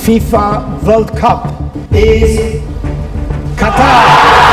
FIFA World Cup is Qatar.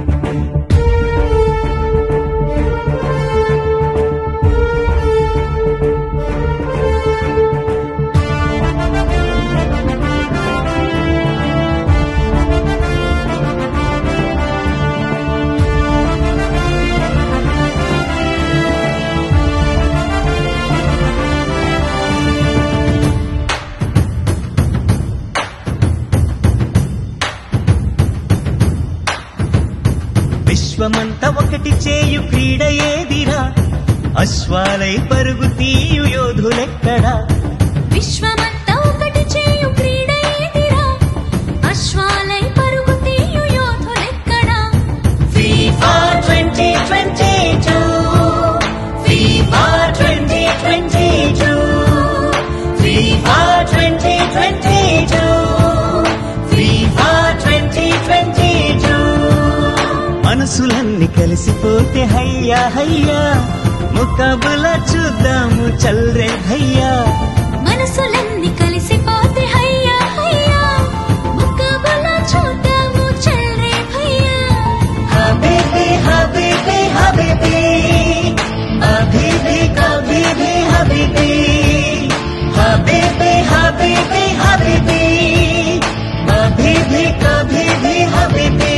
విశ్వమంతా ఒకటి చేయు క్రీడ ఏదిరా అశ్వాలై పరుగు తీయు యోధులెక్కడా విశ్వమంతా ఒకటి చేయు క్రీడ ఏదిరా అశ్వాలై పరుగు తీయు యోధులెక్కడా FIFA twenty twenty two FIFA twenty twenty two FIFA twenty twenty two FIFA twenty twenty two మనసులన్నీ కలిసిపోతే హయ్యా హయ్యా ముఖబుల చూద్దాము చల్రే భయ్యా మనసులన్నీ కలిసిపోతే హయ్యా హయ్యా ముక్కబుల చూద్దాము చల్రే భయ్యా హబీబీ హబీబీ హబీబీ హబీబీ కబీబీ హబీబీ హబీబీ హబీబీ హబీబీ హబీబీ కబీబీ హబీబీ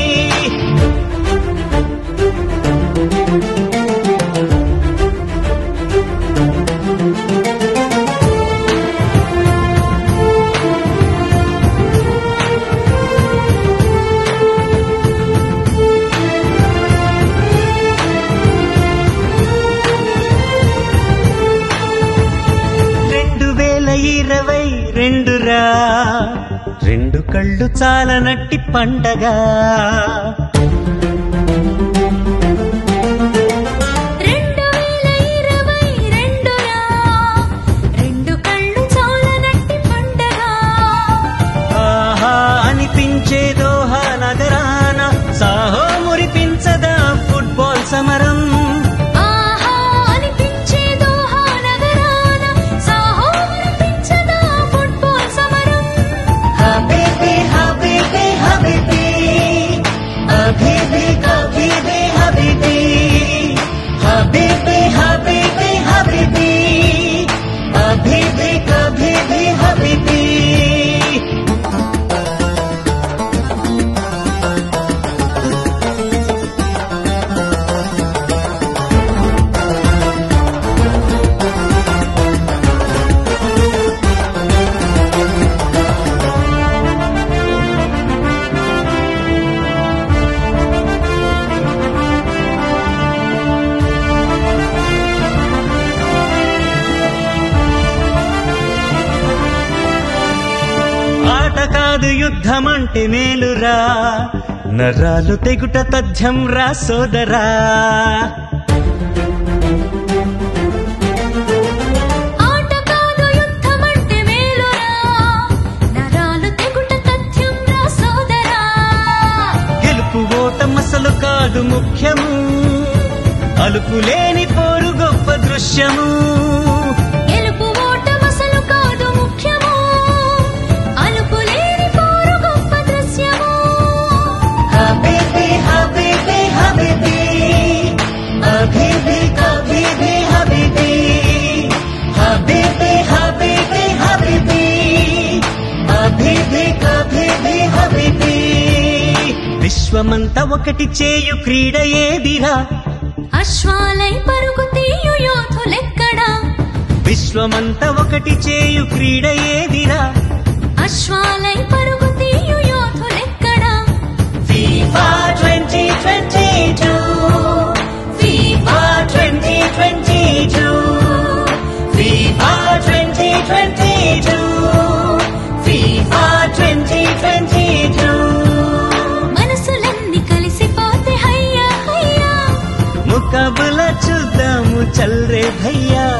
రెండు వేల ఇరవై రెండురా రెండు కళ్ళు చాలనట్టి పండగ రెండు వేల ఇరవై రెండురా రెండు కళ్ళు చాలనట్టి పండగ ఆహా అనిపించే దోహా నగరాన సాహో మురిపించదా ఫుట్బాల్ సమరం ఆహా అనిపించే దోహా నగరాన సాహో అనిపించదా ఫుట్బాల్ సమరం హబీబీ హబీబీ హబీబీ హబీబీ కబీబీ హబీబీ హబీబీ హబీబీ హబీబీ హబీబీ కబీబీ హబీబీ ఆట కాదు యుద్ధం అంటే మేలురా నరాలు తెగుట తథ్యం రా సోదరా ఆట కాదు యుద్ధమంటే మేలురా నరాలు తెగుట తథ్యం రా సోదరా గెలుపు ఓటం అసలు కాదు ముఖ్యము అలుపు లేని పోరు గొప్ప దృశ్యము గెలుపు ఓటం అసలు కాదు ముఖ్యము అలుపు లేని పోరు గొప్ప దృశ్యము హబీబీ హబీబీ హబీబీ హబీబీ కబీబీ హబీబీ హబీబీ హబీబీ హబీబీ హబీబీ కబీబీ హబీబీ విశ్వమంతా ఒకటి చేయు క్రీడ ఏదిరా అశ్వాలై పరుగు తీయు యోధులెక్కడా విశ్వమంతా ఒకటి చేయు క్రీడ ఏదిరా అశ్వాలై పరుగు తీయు యోధులెక్కడా FIFA 2022 FIFA 2022 FIFA 2022 FIFA 2022 మనసులన్నీ కలిసిపోతే హయ్యా హయ్యా ముఖబుల చూద్దాము చల్రే భయ్యా